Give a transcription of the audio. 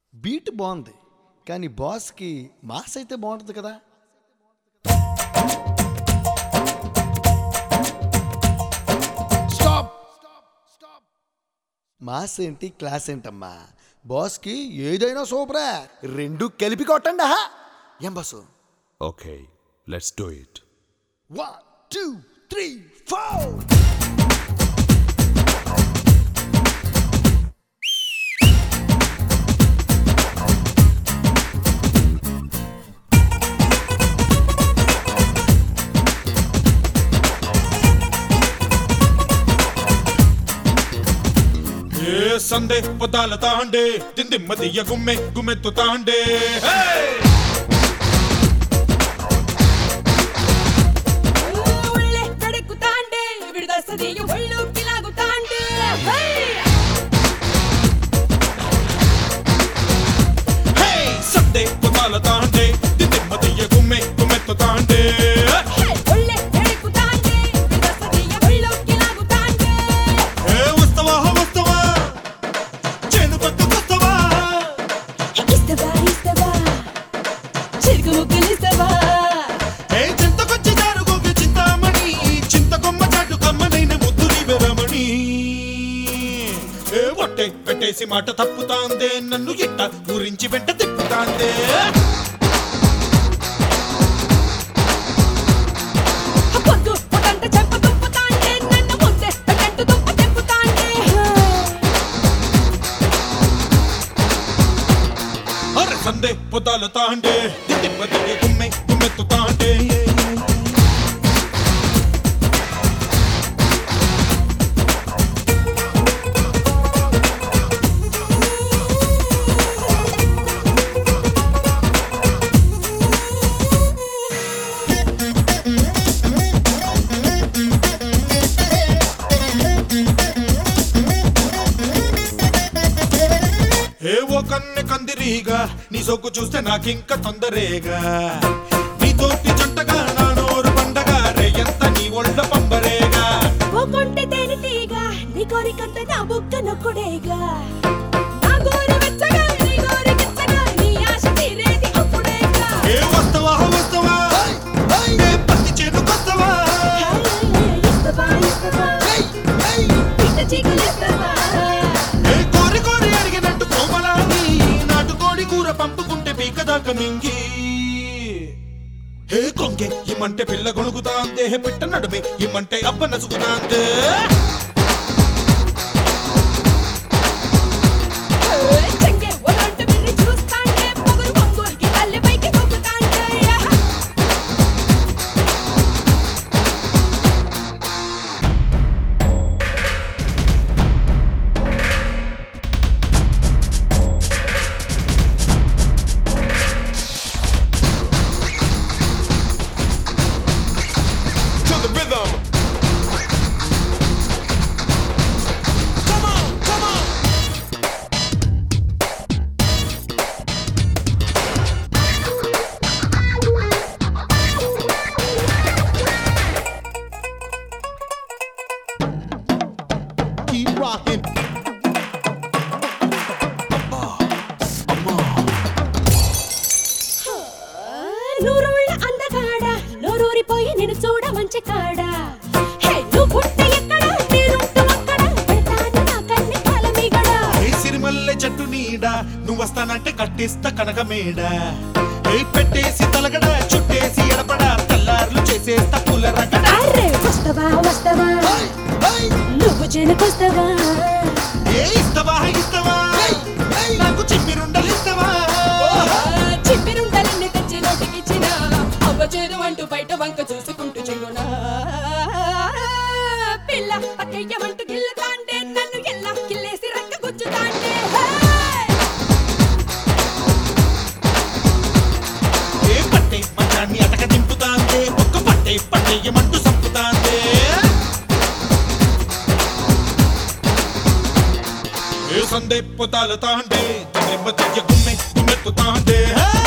Beat బాగుంది కానీ బాస్కి మాస్ అయితే బాగుంటుంది కదా స్టాప్ మాస్ ఏంటి క్లాస్ ఏంటమ్మా బాస్కి ఏదైనా సూపరే రెండు కలిపి కొట్టండి ఆహా ఏం బస్సు Okay, let's do it. One two three four ఏ సందే పొదాల తాండే దిమ్మ గుమ్మె గుమ్మెత్తు తాండే ಒಳ್ಳೆ ಕಡೆಕು ತಾಂಡೆ ಬಿಡದ ಸದಿಯು ಒಳ್ಳು ಕಿಲಾಗು ತಾಂಡೆ సందే పొదాల తాండే దిమ్మ గుమ్మె గుమ్మెత్తు తాండే ಒಳ್ಳೆ ಕಡೆಕು ತಾಂಡೆ ಬಿಡದ ಸದಿಯು ಒಳ್ಳು ಕಿಲಾಗು ತಾಂಡೆ ఏ వస్తవా వస్తవా చేను పక్క వస్తవా ఇస్తవా ఇస్తవా చిరుకు ముగ్గులిస్తవా ఏ చింతకొచ్చి జారుగోగి చింతామణి చింతకొమ్మ చాటు కమ్మనైన ముద్దుని వెరమణి ఏ ఒట్టే పెట్టేసి మాట తప్పుతాందే నన్ను ఇట్ట గురించి వెంట తిప్పుతాందే పొద్దు పొదంట చెంప దుప్పు తాండే నన్ను ముద్దే పెట్టంటు దుప్పు తెంపు తాండే అరే సందే పొదాల తాండే దిమ్మ గుమ్మె గుమ్మెత్తు తాండే ఏవో కన్నె కందిరీగా నీ సొక్కు చూస్తే నాకింక తొందరేగా నీ తోటి జంటగా నా నోరు పండగ రేయంత నీ ఒళ్ళ పంబరేగా ఓ కొంటె తేనెటీగా నీ కోరికంత నా బుక్క నొక్కుడేగా నా గోరు వెచ్చగా నీ గోరు గిచ్చగా నీ ఆశ తీరేది అప్పుడేగా ఏ వస్తవా వస్తవా ఏ పత్తి చేను కొత్తవా ఇస్తవా ఇస్తవా పిట్ట చీకులిస్తవా ఏ కోరి కోరి అడిగినట్టు కోమలాని నాటుకోడి కూర పంపుకుంటే పీకదాకా మింగి హే కొంగే ఇమ్మంటే పిల్ల గొణుకుతాందే హే పిట్ట నడుమే ఇమ్మంటే అబ్బ నసుకుతాందే చెంగే ఒలంట మిర్రి చూస్తాంటే పొగరు పొంగుకి తల్లి పైకి తొక్కుతాంటే to the rhythm. Come on, come on. Keep rocking. నూరుళ్ళ అందగాడ నోరూరిపోయి నేను చూడ మంచి కాడ హే నువ్వు పుట్ట ఎక్కడ నేనుంటూ అక్కడ పెడతాను నా కన్ని కాలమీగడ ఏ సిరిమల్లె చెట్టు నీడ నువ్వు వస్తానంటే కట్టిస్తా కనక మేడ ఏ పెట్టేసి తలగడ చుట్టేసి ఎడపడ తల్లార్లు చేసేస్తా పూల రగడ అరే వస్తవా వస్తవా నువ్వు చేనుకొస్తావా ఏ ఇస్తవా ఇస్తవా నాకు చిమ్మిరుండలు ఇస్తవా చిప్పిరుండలన్నీ తెచ్చి నోటికిచ్చిన అవ్వ చేదు అంటూ బయట వంక చూసుకుంటూ చెల్లునా పిల్ల పక్కయ్యమంటూ గిల్లుతాంటే నన్ను ఎల్లా కిల్లేసి రక్క గుచ్చుతాంటే ఏ పట్టే మంచాన్ని అటక దింపుతాందే ఒక్క పట్టే పట్టేయమంటూ సంపుతాందే ఏ సందే పొతాలు తాండే గుమ్మె గుమ్మె గుమ్మెత్తు తాండే హే